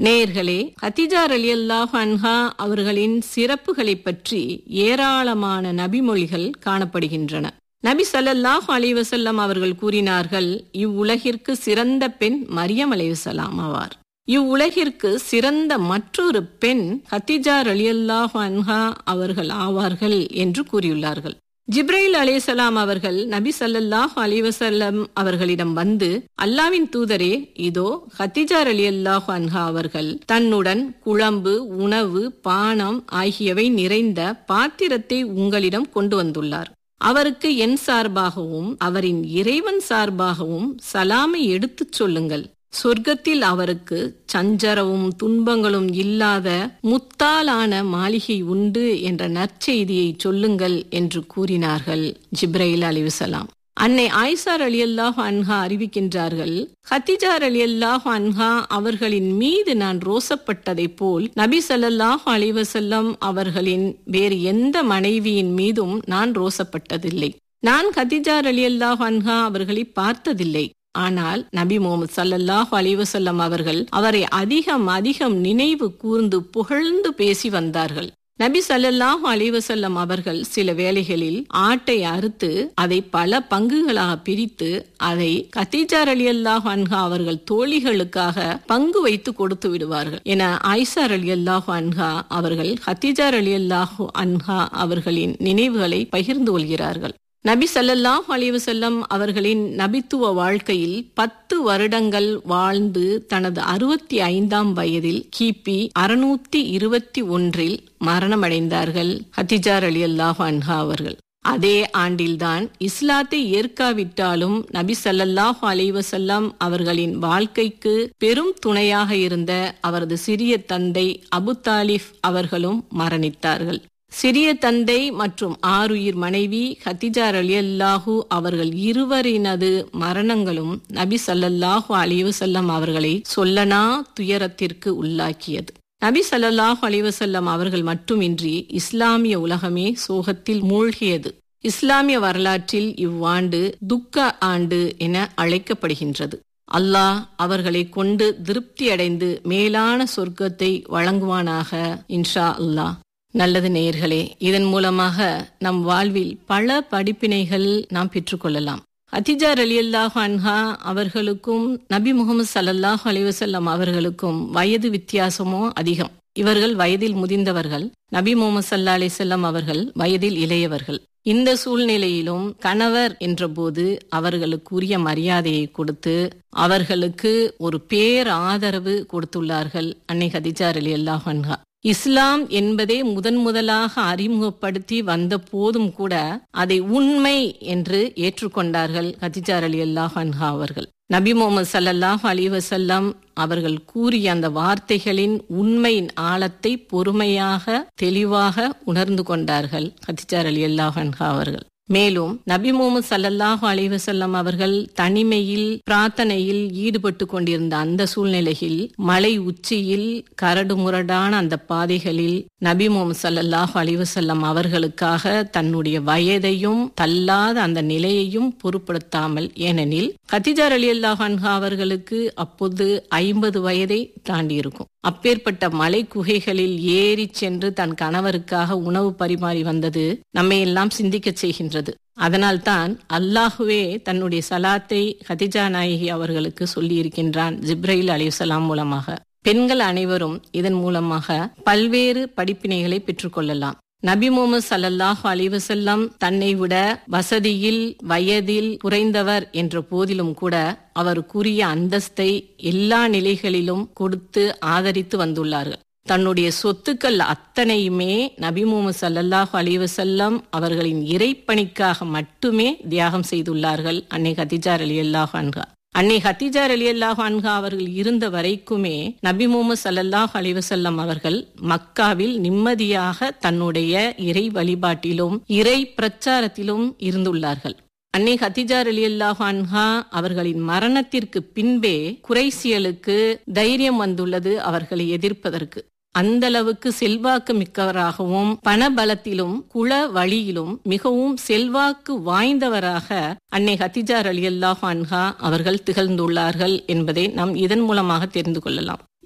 நேயர்களே ஹதிஜார் அலி அல்லாஹ் அன்ஹா அவர்களின் சிறப்புகளை பற்றி ஏராளமான நபிமொழிகள் காணப்படுகின்றன நபி ஸல்லல்லாஹு அலைஹி வஸல்லம் அவர்கள் கூறினார்கள் இவ்வுலகிற்கு சிறந்த பெண் மரியம் அலைஹிஸ்ஸலாம் ஆவார் இவ்வுலகிற்கு சிறந்த மற்றொரு பெண் ஹத்திஜார் அலியல்லாஹு அன்ஹா அவர்கள் ஆவார்கள் என்று கூறியுள்ளார்கள் ஜிப்ரைல் அலைஹிஸ்ஸலாம் அவர்கள் நபி ஸல்லல்லாஹு அலைஹி வஸல்லம் அவர்களிடம் வந்து அல்லாவின் தூதரே இதோ ஹத்திஜார் அலியல்லாஹு அன்ஹா அவர்கள் தன்னுடன் குழம்பு உணவு பானம் ஆகியவை நிறைந்த பாத்திரத்தை உங்களிடம் கொண்டு வந்துள்ளார் அவருக்கு என் சார்பாகவும் அவரின் இறைவன் சார்பாகவும் சலாமை எடுத்துச் சொல்லுங்கள் சொர்க்கத்தில் அவருக்கு சஞ்சரவும் துன்பங்களும் இல்லாத முத்தாலான மாளிகை உண்டு என்ற நற்செய்தியை சொல்லுங்கள் என்று கூறினார்கள் ஜிப்ரைல் அலிவசலாம் அன்னை ஆயிசார் அலி அல்லாஹ் அன்ஹா அறிவிக்கின்றார்கள் ஹத்திஜார் அலி அல்லாஹ் அன்ஹா அவர்களின் மீது நான் ரோசப்பட்டதை போல் நபி சல்லாஹ் அலிவசல்லம் அவர்களின் வேறு எந்த மனைவியின் மீதும் நான் ரோசப்பட்டதில்லை நான் ஹத்திஜார் அலி அல்லாஹ் அன்ஹா அவர்களை பார்த்ததில்லை ஆனால் நபி முகமது சல்லல்லாஹ் அலிவசல்லம் அவர்கள் அவரை அதிகம் அதிகம் நினைவு கூர்ந்து புகழ்ந்து பேசி வந்தார்கள் நபி சல்லல்லாஹு அலிவசல்லம் அவர்கள் சில வேளைகளில் ஆட்டை அறுத்து அதை பல பங்குகளாக பிரித்து அதை கத்தீஜார் அலி அல்லாஹ் அன்ஹா அவர்கள் தோழிகளுக்காக பங்கு வைத்து கொடுத்து விடுவார்கள் என ஆயிசார் அலி அல்லாஹு அன்ஹா அவர்கள் ஹத்தீஜார் அலி அல்லாஹு அன்ஹா அவர்களின் நினைவுகளை பகிர்ந்து கொள்கிறார்கள் நபி சல்லல்லாஹ் அலிவசல்லம் அவர்களின் நபித்துவ வாழ்க்கையில் பத்து வருடங்கள் வாழ்ந்து தனது அறுபத்தி ஐந்தாம் வயதில் கிபி அறுநூத்தி இருபத்தி ஒன்றில் மரணமடைந்தார்கள் ஹத்திஜார் அலி அல்லாஹ் அன்ஹா அவர்கள் அதே ஆண்டில்தான் இஸ்லாத்தை ஏற்காவிட்டாலும் நபி சல்லல்லாஹு அலைவசல்லாம் அவர்களின் வாழ்க்கைக்கு பெரும் துணையாக இருந்த அவரது சிறிய தந்தை அபு தாலிஃப் அவர்களும் மரணித்தார்கள் சிறிய தந்தை மற்றும் ஆறுயிர் மனைவி ஹத்திஜார் அலி அல்லாஹூ அவர்கள் இருவரினது மரணங்களும் நபி சல்லல்லாஹு அலிவசல்லம் அவர்களை சொல்லனா துயரத்திற்கு உள்ளாக்கியது நபி சல்லல்லாஹு அலிவசல்லம் அவர்கள் மட்டுமின்றி இஸ்லாமிய உலகமே சோகத்தில் மூழ்கியது இஸ்லாமிய வரலாற்றில் இவ்வாண்டு துக்க ஆண்டு என அழைக்கப்படுகின்றது அல்லாஹ் அவர்களை கொண்டு திருப்தி அடைந்து மேலான சொர்க்கத்தை வழங்குவானாக இன்ஷா அல்லாஹ் நல்லது நேயர்களே இதன் மூலமாக நம் வாழ்வில் பல படிப்பினைகள் நாம் பெற்றுக்கொள்ளலாம் அத்திஜார் அலி அல்லாஹ் அன்ஹா அவர்களுக்கும் நபி முகமது சல்லாஹ் அலிவசல்லம் அவர்களுக்கும் வயது வித்தியாசமோ அதிகம் இவர்கள் வயதில் முதிர்ந்தவர்கள் நபி முகமது சல்லா அலிசல்லாம் அவர்கள் வயதில் இளையவர்கள் இந்த சூழ்நிலையிலும் கணவர் என்றபோது அவர்களுக்குரிய மரியாதையை கொடுத்து அவர்களுக்கு ஒரு பேர் ஆதரவு கொடுத்துள்ளார்கள் அன்னை ஹதிஜார் அலி அல்லாஹ் அன்ஹா இஸ்லாம் என்பதே முதன் முதலாக அறிமுகப்படுத்தி வந்த போதும் கூட அதை உண்மை என்று ஏற்றுக்கொண்டார்கள் கதிஜார் அலி அல்லாஹ் அன்ஹா அவர்கள் நபி முகமது சல்லாஹ் அலி வசல்லாம் அவர்கள் கூறிய அந்த வார்த்தைகளின் உண்மையின் ஆழத்தை பொறுமையாக தெளிவாக உணர்ந்து கொண்டார்கள் கதிஜார் அலி அல்லாஹ் அன்ஹா அவர்கள் மேலும் நபி முகமது சல்லல்லாஹு அலிவசல்லம் அவர்கள் தனிமையில் பிரார்த்தனையில் ஈடுபட்டு கொண்டிருந்த அந்த சூழ்நிலையில் மலை உச்சியில் கரடு முரடான அந்த பாதைகளில் நபி முகமது சல்லல்லாஹு அலிவசல்லம் அவர்களுக்காக தன்னுடைய வயதையும் தள்ளாத அந்த நிலையையும் பொருட்படுத்தாமல் ஏனெனில் கத்திஜார் அலி அல்லாஹன்ஹா அவர்களுக்கு அப்போது ஐம்பது வயதை தாண்டி இருக்கும் அப்பேற்பட்ட மலை குகைகளில் ஏறி சென்று தன் கணவருக்காக உணவு பரிமாறி வந்தது நம்மை எல்லாம் சிந்திக்க செய்கின்றது அதனால்தான் அல்லாஹுவே தன்னுடைய சலாத்தை ஹதிஜா நாயகி அவர்களுக்கு சொல்லி இருக்கின்றான் ஜிப்ரைல் அலிசலாம் மூலமாக பெண்கள் அனைவரும் இதன் மூலமாக பல்வேறு படிப்பினைகளை பெற்றுக்கொள்ளலாம் நபி முகமது சல்லல்லாஹு அலிவசல்லம் தன்னை விட வசதியில் வயதில் குறைந்தவர் என்ற போதிலும் கூட அவருக்குரிய அந்தஸ்தை எல்லா நிலைகளிலும் கொடுத்து ஆதரித்து வந்துள்ளார்கள் தன்னுடைய சொத்துக்கள் அத்தனையுமே நபி முகமது சல்லல்லாஹு அலிவசல்லம் அவர்களின் இறைப்பணிக்காக மட்டுமே தியாகம் செய்துள்ளார்கள் அன்னை ஹதிஜார் அலி அல்லாஹ் அன்ஹா அன்னை ஹத்திஜார் அலி அல்லாஹ் அன்ஹா அவர்கள் இருந்த வரைக்குமே நபி முகமது சல்லாஹ் அலிவசல்லம் அவர்கள் மக்காவில் நிம்மதியாக தன்னுடைய இறை வழிபாட்டிலும் இறை பிரச்சாரத்திலும் இருந்துள்ளார்கள் அன்னை ஹத்திஜார் அலி அல்லாஹ் அன்ஹா அவர்களின் மரணத்திற்கு பின்பே குறைசியலுக்கு தைரியம் வந்துள்ளது அவர்களை எதிர்ப்பதற்கு அந்த அளவுக்கு செல்வாக்கு மிக்கவராகவும் பணபலத்திலும் குல வழியிலும் மிகவும் செல்வாக்கு வாய்ந்தவராக அன்னை ஹத்திஜார் அலி அல்லாஹ் அன்ஹா அவர்கள் திகழ்ந்துள்ளார்கள் என்பதை நாம் இதன் மூலமாக தெரிந்து கொள்ளலாம்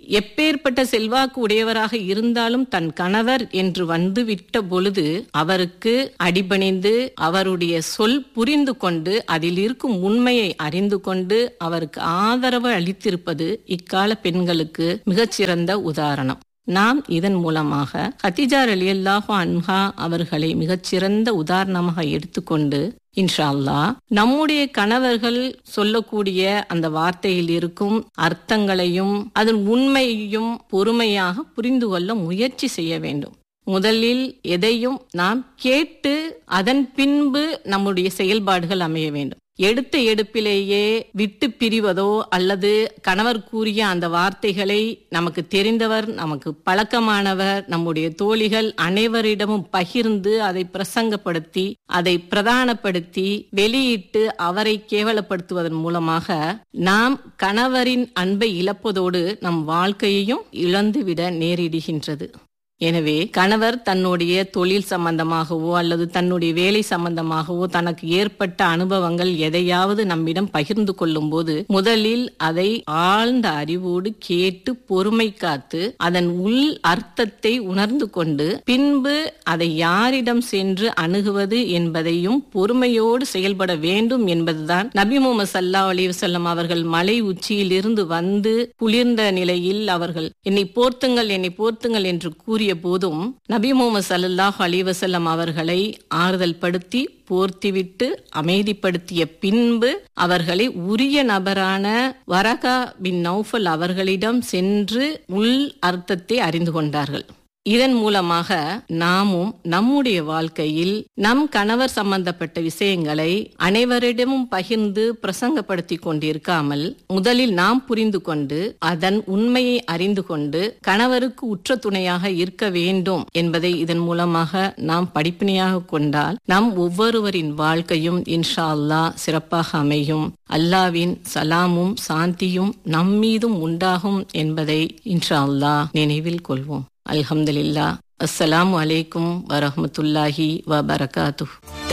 எப்பேற்பட்ட செல்வாக்கு உடையவராக இருந்தாலும் தன் கணவர் என்று வந்து விட்ட பொழுது அவருக்கு அடிபணிந்து அவருடைய சொல் புரிந்து கொண்டு அதில் இருக்கும் உண்மையை அறிந்து கொண்டு அவருக்கு ஆதரவு அளித்திருப்பது இக்கால பெண்களுக்கு மிகச்சிறந்த உதாரணம் நாம் இதன் மூலமாக ஹத்திஜா அலி அல்லாஹு அன்ஹா அவர்களை மிகச்சிறந்த உதாரணமாக எடுத்துக்கொண்டு இன்ஷா அல்லா நம்முடைய கணவர்கள் சொல்லக்கூடிய அந்த வார்த்தையில் இருக்கும் அர்த்தங்களையும் அதன் உண்மையையும் பொறுமையாக புரிந்து கொள்ள முயற்சி செய்ய வேண்டும் முதலில் எதையும் நாம் கேட்டு அதன் பின்பு நம்முடைய செயல்பாடுகள் அமைய வேண்டும் எடுத்த எடுப்பிலேயே விட்டு பிரிவதோ அல்லது கணவர் கூறிய அந்த வார்த்தைகளை நமக்கு தெரிந்தவர் நமக்கு பழக்கமானவர் நம்முடைய தோழிகள் அனைவரிடமும் பகிர்ந்து அதை பிரசங்கப்படுத்தி அதை பிரதானப்படுத்தி வெளியிட்டு அவரை கேவலப்படுத்துவதன் மூலமாக நாம் கணவரின் அன்பை இழப்பதோடு நம் வாழ்க்கையையும் இழந்துவிட நேரிடுகின்றது எனவே கணவர் தன்னுடைய தொழில் சம்பந்தமாகவோ அல்லது தன்னுடைய வேலை சம்பந்தமாகவோ தனக்கு ஏற்பட்ட அனுபவங்கள் எதையாவது நம்மிடம் பகிர்ந்து கொள்ளும் போது முதலில் அதை ஆழ்ந்த அறிவோடு கேட்டு பொறுமை காத்து அதன் உள் அர்த்தத்தை உணர்ந்து கொண்டு பின்பு அதை யாரிடம் சென்று அணுகுவது என்பதையும் பொறுமையோடு செயல்பட வேண்டும் என்பதுதான் நபி முகமது சல்லா அலி வசல்லம் அவர்கள் மலை உச்சியில் இருந்து வந்து குளிர்ந்த நிலையில் அவர்கள் என்னை போர்த்துங்கள் என்னை போர்த்துங்கள் என்று கூறி கூறிய போதும் நபி முகமது சல்லாஹ் அலிவசல்லம் அவர்களை ஆறுதல் படுத்தி போர்த்திவிட்டு அமைதிப்படுத்திய பின்பு அவர்களை உரிய நபரான வரகா பின் நௌஃபல் அவர்களிடம் சென்று உள் அர்த்தத்தை அறிந்து கொண்டார்கள் இதன் மூலமாக நாமும் நம்முடைய வாழ்க்கையில் நம் கணவர் சம்பந்தப்பட்ட விஷயங்களை அனைவரிடமும் பகிர்ந்து பிரசங்கப்படுத்தி கொண்டிருக்காமல் முதலில் நாம் புரிந்து கொண்டு அதன் உண்மையை அறிந்து கொண்டு கணவருக்கு உற்ற துணையாக இருக்க வேண்டும் என்பதை இதன் மூலமாக நாம் படிப்பினையாக கொண்டால் நம் ஒவ்வொருவரின் வாழ்க்கையும் இன்ஷா அல்லா சிறப்பாக அமையும் அல்லாவின் சலாமும் சாந்தியும் நம்மீதும் உண்டாகும் என்பதை இன்ஷா அல்லா நினைவில் கொள்வோம் அல்ஹம்துலில்லா அஸ்ஸலாமு அலைக்கும் வரஹமத்துல்லாஹி வ பரகாத்து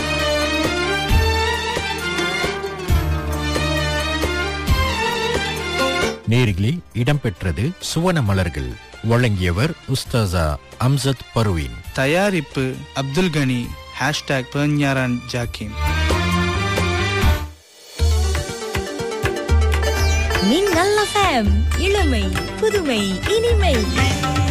நேரிலே இடம்பெற்றது சுவன மலர்கள் வழங்கியவர் உஸ்தாசா அம்சத் பர்வீன் தயாரிப்பு அப்துல் கனி ஹேஷ்டாக் பெர்ஞாரான் ஜாக்கிம் மின்னல் எஃப்எம் இளமை புதுமை இனிமை